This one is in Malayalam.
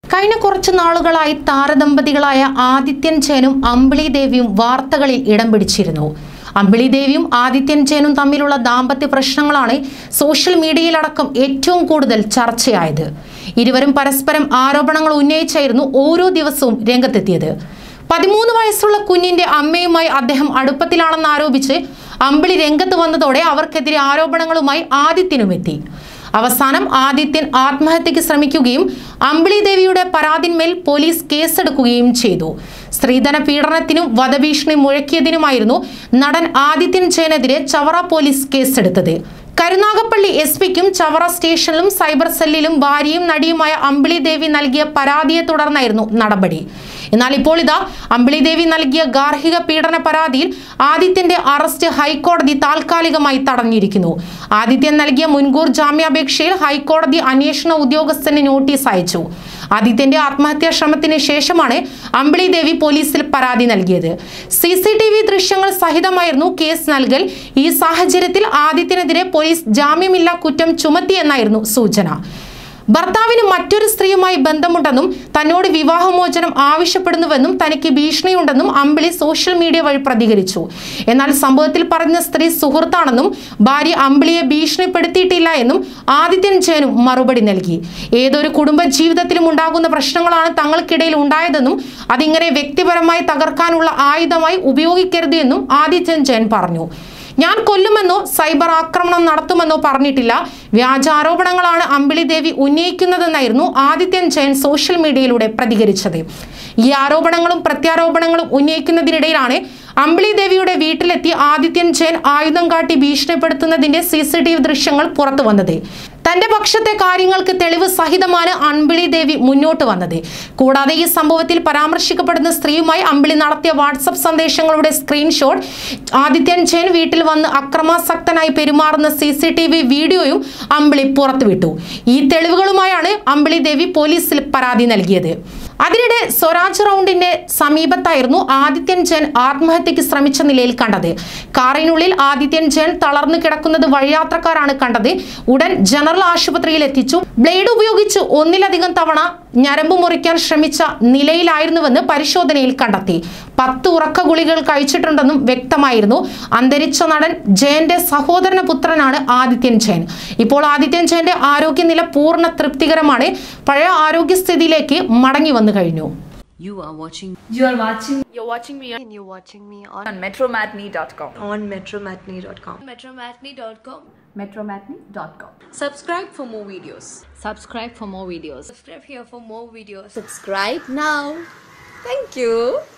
കഴിഞ്ഞ കുറച്ചു നാളുകളായി താരദമ്പതികളായ ആദിത്യൻ ജയനും അമ്പിളി ദേവിയും വാർത്തകളിൽ ഇടം പിടിച്ചിരുന്നു അമ്പിളി ദേവിയും ആദിത്യൻ ജയനും തമ്മിലുള്ള ദാമ്പത്യ പ്രശ്നങ്ങളാണ് സോഷ്യൽ മീഡിയയിലടക്കം ഏറ്റവും കൂടുതൽ ചർച്ചയായത് ഇരുവരും പരസ്പരം ആരോപണങ്ങൾ ഉന്നയിച്ചായിരുന്നു ഓരോ ദിവസവും രംഗത്തെത്തിയത് പതിമൂന്ന് വയസ്സുള്ള കുഞ്ഞിന്റെ അമ്മയുമായി അദ്ദേഹം അടുപ്പത്തിലാണെന്ന് ആരോപിച്ച് അമ്പിളി രംഗത്ത് വന്നതോടെ അവർക്കെതിരെ ആരോപണങ്ങളുമായി ആദിത്യനും എത്തി അവസാനം ആദിത്യൻ ആത്മഹത്യക്ക് ശ്രമിക്കുകയും അമ്പിളി ദേവിയുടെ പരാതിന്മേൽ പോലീസ് കേസെടുക്കുകയും ചെയ്തു സ്ത്രീധന പീഡനത്തിനും വധഭീഷണി മുഴക്കിയതിനുമായിരുന്നു നടൻ ആദിത്യൻ ജയനെതിരെ ചവറ പോലീസ് കേസെടുത്തത് കരുനാഗപ്പള്ളി എസ് പിക്കും ചവറ സ്റ്റേഷനിലും സൈബർ സെല്ലിലും ഭാര്യയും നടിയുമായ അമ്പിളി ദേവി നൽകിയ പരാതിയെ തുടർന്നായിരുന്നു നടപടി എന്നാൽ ഇപ്പോൾ ഇതാ അമ്പിളി ദേവി നൽകിയ ഗാർഹിക പീഡന പരാതിയിൽ ആദിത്യന്റെ അറസ്റ്റ് ഹൈക്കോടതി താൽക്കാലികമായി തടഞ്ഞിരിക്കുന്നു ആദിത്യൻ നൽകിയ മുൻകൂർ ജാമ്യാപേക്ഷയിൽ ഹൈക്കോടതി അന്വേഷണ ഉദ്യോഗസ്ഥന് നോട്ടീസ് അയച്ചു ആദിത്യന്റെ ആത്മഹത്യാ ശ്രമത്തിന് ശേഷമാണ് അമ്പിളി ദേവി പോലീസിൽ പരാതി നൽകിയത് സി സി ടി വി ദൃശ്യങ്ങൾ സഹിതമായിരുന്നു കേസ് നൽകൽ ഈ സാഹചര്യത്തിൽ ആദിത്യനെതിരെ പോലീസ് ജാമ്യമില്ലാ കുറ്റം ചുമത്തിയെന്നായിരുന്നു സൂചന ഭർത്താവിന് മറ്റൊരു സ്ത്രീയുമായി ബന്ധമുണ്ടെന്നും തന്നോട് വിവാഹമോചനം ആവശ്യപ്പെടുന്നുവെന്നും തനിക്ക് ഭീഷണിയുണ്ടെന്നും അമ്പിളി സോഷ്യൽ മീഡിയ വഴി പ്രതികരിച്ചു എന്നാൽ സംഭവത്തിൽ പറഞ്ഞ സ്ത്രീ സുഹൃത്താണെന്നും ഭാര്യ അമ്പിളിയെ ഭീഷണിപ്പെടുത്തിയിട്ടില്ല എന്നും ആദിത്യൻ ജയനും മറുപടി നൽകി ഏതൊരു കുടുംബ ജീവിതത്തിലും ഉണ്ടാകുന്ന പ്രശ്നങ്ങളാണ് തങ്ങൾക്കിടയിൽ ഉണ്ടായതെന്നും അതിങ്ങനെ വ്യക്തിപരമായി തകർക്കാനുള്ള ആയുധമായി ഉപയോഗിക്കരുത് എന്നും ആദിത്യൻ ജയൻ പറഞ്ഞു ഞാൻ കൊല്ലുമെന്നോ സൈബർ ആക്രമണം നടത്തുമെന്നോ പറഞ്ഞിട്ടില്ല വ്യാജ ആരോപണങ്ങളാണ് അമ്പിളി ദേവി ഉന്നയിക്കുന്നതെന്നായിരുന്നു ആദിത്യൻ ജയൻ സോഷ്യൽ മീഡിയയിലൂടെ പ്രതികരിച്ചത് ഈ ആരോപണങ്ങളും പ്രത്യാരോപണങ്ങളും ഉന്നയിക്കുന്നതിനിടയിലാണ് അമ്പിളി ദേവിയുടെ വീട്ടിലെത്തി ആദിത്യൻ ജയൻ ആയുധം കാട്ടി ഭീഷണിപ്പെടുത്തുന്നതിന്റെ സി സി ടി വി ദൃശ്യങ്ങൾ പുറത്തു വന്നത് തന്റെ പക്ഷത്തെ കാര്യങ്ങൾക്ക് തെളിവ് സഹിതമാണ് അമ്പിളി ദേവി മുന്നോട്ട് വന്നത് കൂടാതെ ഈ സംഭവത്തിൽ പരാമർശിക്കപ്പെടുന്ന സ്ത്രീയുമായി അമ്പിളി നടത്തിയ വാട്സപ്പ് സന്ദേശങ്ങളുടെ സ്ക്രീൻഷോട്ട് ആദിത്യൻ ജയൻ വീട്ടിൽ വന്ന് അക്രമാസക്തനായി പെരുമാറുന്ന സി സി ടി വി വീഡിയോയും അമ്പിളി പുറത്തുവിട്ടു ഈ തെളിവുകളുമായാണ് അമ്പിളി ദേവി പോലീസിൽ പരാതി നൽകിയത് അതിനിടെ സ്വരാജ് റൗണ്ടിന്റെ സമീപത്തായിരുന്നു ആദിത്യൻ ജയൻ ആത്മഹത്യക്ക് ശ്രമിച്ച നിലയിൽ കണ്ടത് കാറിനുള്ളിൽ ആദിത്യൻ ജയൻ തളർന്നു കിടക്കുന്നത് വഴിയാത്രക്കാരാണ് കണ്ടത് ഉടൻ ജനറൽ ആശുപത്രിയിൽ എത്തിച്ചു ബ്ലേഡ് ഉപയോഗിച്ച് ഒന്നിലധികം തവണ ഞരമ്പ് മുറിക്കാൻ ശ്രമിച്ച നിലയിലായിരുന്നുവെന്ന് പരിശോധനയിൽ കണ്ടെത്തി പത്ത് ഉറക്ക ഗുളികൾ കഴിച്ചിട്ടുണ്ടെന്നും വ്യക്തമായിരുന്നു അന്തരിച്ച നടൻ ജയന്റെ സഹോദരന പുത്രനാണ് ആദിത്യൻ ജയൻ ഇപ്പോൾ ആദിത്യൻ ജയന്റെ ആരോഗ്യനില പൂർണ്ണ തൃപ്തികരമാണ് പഴയ ആരോഗ്യസ്ഥിതിയിലേക്ക് മടങ്ങി വന്നു കഴിഞ്ഞു You are watching You are watching You're watching me and you're watching me on on metromatney.com. on metromatney.com. metromatney.com Metromatney.com. Subscribe for more videos. subscribe for more videos subscribe here for more videos Subscribe now. Thank you.